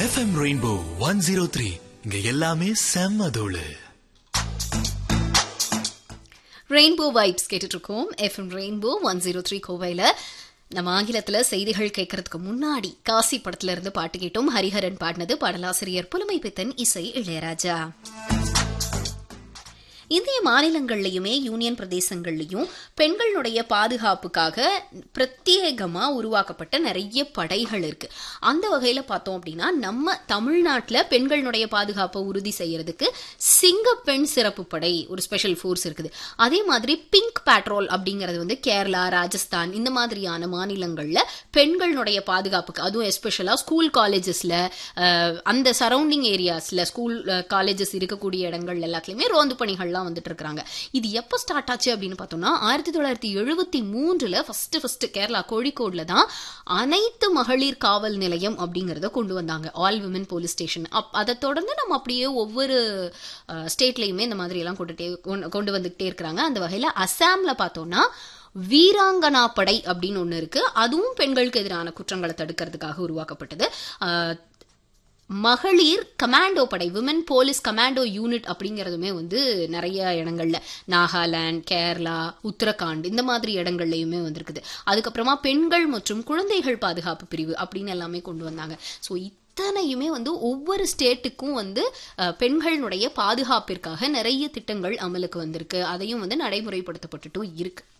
FM rainbow one zero three இங்க எல்லாமே செம்ம தோளு ரெயின்போ வைப்ஸ் கேட்டுட்டு இருக்கோம் FM rainbow one zero three கோவையில் நம்ம ஆங்கிலத்துல செய்திகள் கேட்கறதுக்கு முன்னாடி காசி படத்துல இருந்து பாட்டு கேட்டோம் ஹரிஹரன் பாடினது பாடலாசிரியர் புலமை பித்தன் இசை இளையராஜா இந்திய மாநிலங்கள்லயுமே யூனியன் பிரதேசங்கள்லயும் பெண்களுடைய பாதுகாப்புக்காக பிரத்யேகமா உருவாக்கப்பட்ட நிறைய படைகள் இருக்கு அந்த வகையில பார்த்தோம் அப்படின்னா நம்ம தமிழ்நாட்டுல பெண்களுடைய பாதுகாப்பை உறுதி செய்யறதுக்கு சிங்க பெண் சிறப்பு படை ஒரு ஸ்பெஷல் ஃபோர்ஸ் இருக்குது அதே மாதிரி பிங்க் பேட்ரோல் அப்படிங்கிறது வந்து கேரளா ராஜஸ்தான் இந்த மாதிரியான மாநிலங்கள்ல பெண்களுடைய பாதுகாப்புக்கு அதுவும் எஸ்பெஷலா ஸ்கூல் காலேஜஸ்ல அந்த சரௌண்டிங் ஏரியாஸ்ல ஸ்கூல் காலேஜஸ் இருக்கக்கூடிய இடங்கள் எல்லாத்துலயுமே ரோந்து பணிகள்லாம் வந்துட்டு இருக்காங்க இது எப்போ ஸ்டார்ட் ஆச்சு அப்படின்னு பார்த்தோம்னா ஆயிரத்தி தொள்ளாயிரத்தி எழுபத்தி மூன்றுல ஃபர்ஸ்ட் ஃபர்ஸ்ட் கேரளா கோழிக்கோடுல தான் அனைத்து மகளிர் காவல் நிலையம் அப்படிங்கறத கொண்டு வந்தாங்க ஆல் விமன் போலீஸ் ஸ்டேஷன் அதை தொடர்ந்து நம்ம அப்படியே ஒவ்வொரு ஸ்டேட்லயுமே இந்த மாதிரி எல்லாம் கொண்டுட்டே கொண்டு வந்துகிட்டே இருக்கிறாங்க அந்த வகையில அசாம்ல பார்த்தோம்னா வீராங்கனா படை அப்படின்னு ஒண்ணு இருக்கு அதுவும் பெண்களுக்கு எதிரான குற்றங்களை தடுக்கிறதுக்காக உருவாக்கப்பட்டது மகளிர் கமாண்டோ படை விமன் போலீஸ் கமாண்டோ யூனிட் அப்படிங்கிறதுமே வந்து நிறைய இடங்கள்ல நாகாலாந்து கேரளா உத்தரகாண்ட் இந்த மாதிரி இடங்கள்லயுமே வந்திருக்குது அதுக்கப்புறமா பெண்கள் மற்றும் குழந்தைகள் பாதுகாப்பு பிரிவு அப்படின்னு எல்லாமே கொண்டு வந்தாங்க ஸோ இத்தனையுமே வந்து ஒவ்வொரு ஸ்டேட்டுக்கும் வந்து பெண்களுடைய பாதுகாப்பிற்காக நிறைய திட்டங்கள் அமலுக்கு வந்திருக்கு அதையும் வந்து நடைமுறைப்படுத்தப்பட்டுட்டும் இருக்கு